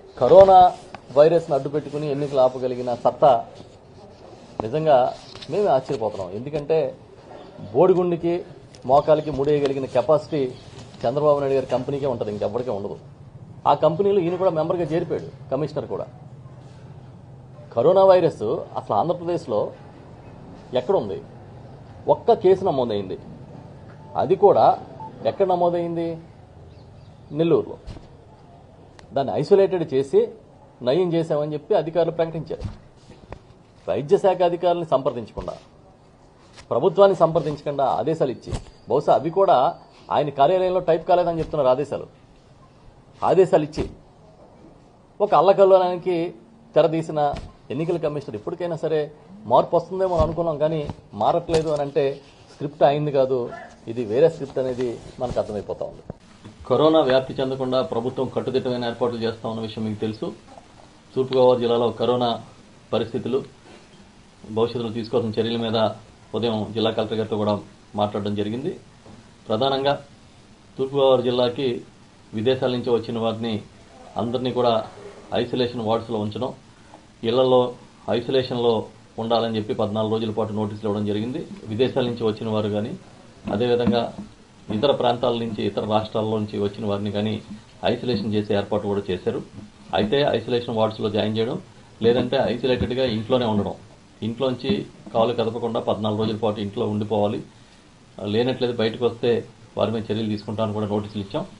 corona వైరస్ను అడ్డుపెట్టుకుని ఎన్నికలు ఆపగలిగిన సత్తా నిజంగా మేమే ఆశ్చర్యపోతున్నాం ఎందుకంటే బోడిగుండికి మోకాలికి ముడేయగలిగిన కెపాసిటీ చంద్రబాబు నాయుడు గారి కంపెనీకే ఉంటుంది ఇంకెవ్వరికే ఉండదు ఆ కంపెనీలో ఈయన కూడా మెంబర్గా చేరిపోయాడు కమిషనర్ కూడా కరోనా వైరస్ అసలు ఆంధ్రప్రదేశ్లో ఎక్కడుంది ఒక్క కేసు నమోదైంది అది కూడా ఎక్కడ నమోదైంది నెల్లూరులో దాన్ని ఐసోలేటెడ్ చేసి నయం చేశామని చెప్పి అధికారులు ప్రకటించారు వైద్య శాఖ అధికారులను సంప్రదించకుండా ప్రభుత్వాన్ని సంప్రదించకుండా ఆదేశాలు ఇచ్చి బహుశా అవి కూడా ఆయన కార్యాలయంలో టైప్ కాలేదని చెప్తున్నారు ఆదేశాలు ఆదేశాలు ఇచ్చి ఒక అల్లకల్లోనానికి తెరదీసిన ఎన్నికల కమిషనర్ ఇప్పటికైనా సరే మార్పు వస్తుందేమో అని అనుకున్నాం కానీ మారట్లేదు అని అంటే స్క్రిప్ట్ అయింది కాదు ఇది వేరే స్క్రిప్ట్ అనేది మనకు అర్థమైపోతా ఉంది కరోనా వ్యాప్తి చెందకుండా ప్రభుత్వం కట్టుదిట్టమైన ఏర్పాట్లు చేస్తా ఉన్న విషయం మీకు తెలుసు తూర్పుగోదావరి జిల్లాలో కరోనా పరిస్థితులు భవిష్యత్తులో తీసుకోవాల్సిన చర్యల మీద ఉదయం జిల్లా కలెక్టర్ గారితో కూడా మాట్లాడడం జరిగింది ప్రధానంగా తూర్పుగోదావరి జిల్లాకి విదేశాల నుంచి వచ్చిన వారిని అందరినీ కూడా ఐసోలేషన్ వార్డ్స్లో ఉంచడం ఇళ్లలో ఐసోలేషన్లో ఉండాలని చెప్పి పద్నాలుగు రోజుల పాటు నోటీసులు ఇవ్వడం జరిగింది విదేశాల నుంచి వచ్చిన వారు కానీ అదేవిధంగా ఇతర ప్రాంతాల నుంచి ఇతర రాష్ట్రాల నుంచి వచ్చిన వారిని కానీ ఐసోలేషన్ చేసే ఏర్పాటు కూడా చేశారు అయితే ఐసోలేషన్ వార్డ్స్లో జాయిన్ చేయడం లేదంటే ఐసోలేటెడ్గా ఇంట్లోనే ఉండడం ఇంట్లోంచి కాలు కదపకుండా పద్నాలుగు రోజుల పాటు ఇంట్లో ఉండిపోవాలి లేనట్లేదు బయటకు వస్తే వారి మీద చర్యలు తీసుకుంటామని కూడా నోటీసులు ఇచ్చాం